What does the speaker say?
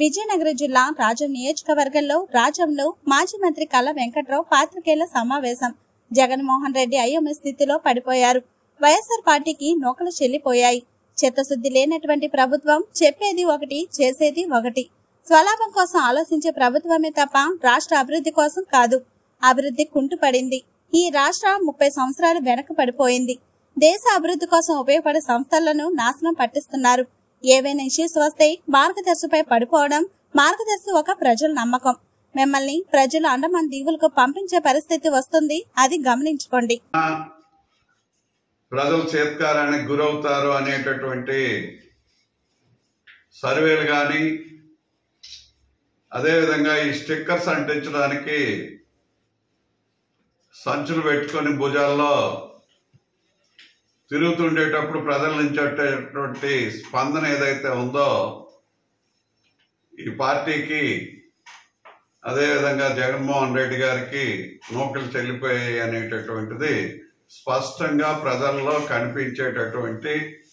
విజయనగరం జిల్లా రాజం నియోజకవర్గంలో రాజంలో మాజీ మంత్రి కల్ల వెంకట్రావు పాత్రికేయుల సమావేశం జగన్మోహన్ రెడ్డి అయోమయ స్థితిలో పడిపోయారు వైఎస్ఆర్ పార్టీకి నూకలు చెల్లిపోయాయి చిత్తశుద్ధి లేనటువంటి ప్రభుత్వం చెప్పేది ఒకటి చేసేది ఒకటి స్వలాభం కోసం ఆలోచించే ప్రభుత్వమే తప్ప రాష్ట్ర అభివృద్ధి కోసం కాదు అభివృద్ధి కుంటుపడింది ఈ రాష్ట్రం ముప్పై సంవత్సరాలు వెనక పడిపోయింది దేశ అభివృద్ధి కోసం ఉపయోగపడే సంస్థలను నాశనం పట్టిస్తున్నారు ఏవైనా ఇష్యూస్ వస్తే మార్గదర్శిపై పడిపోవడం మార్గదర్శి ఒక ప్రజల నమ్మకం మిమ్మల్ని ప్రజలు అండమాన్ దీవులకు పంపించే పరిస్థితి వస్తుంది అది గమనించుకోండి ప్రజలు చేత్కారానికి గురవుతారు అనేటటువంటి సర్వేలు కానీ అదేవిధంగా ఈ స్టిక్కర్స్ అంటించడానికి సంచులు పెట్టుకొని భుజాల్లో తిరుగుతుండేటప్పుడు ప్రజల నుంచి వచ్చేటువంటి స్పందన ఏదైతే ఉందో ఈ పార్టీకి అదేవిధంగా జగన్మోహన్ రెడ్డి గారికి నూకలు చెల్లిపోయాయి అనేటటువంటిది స్పష్టంగా ప్రజల్లో కనిపించేటటువంటి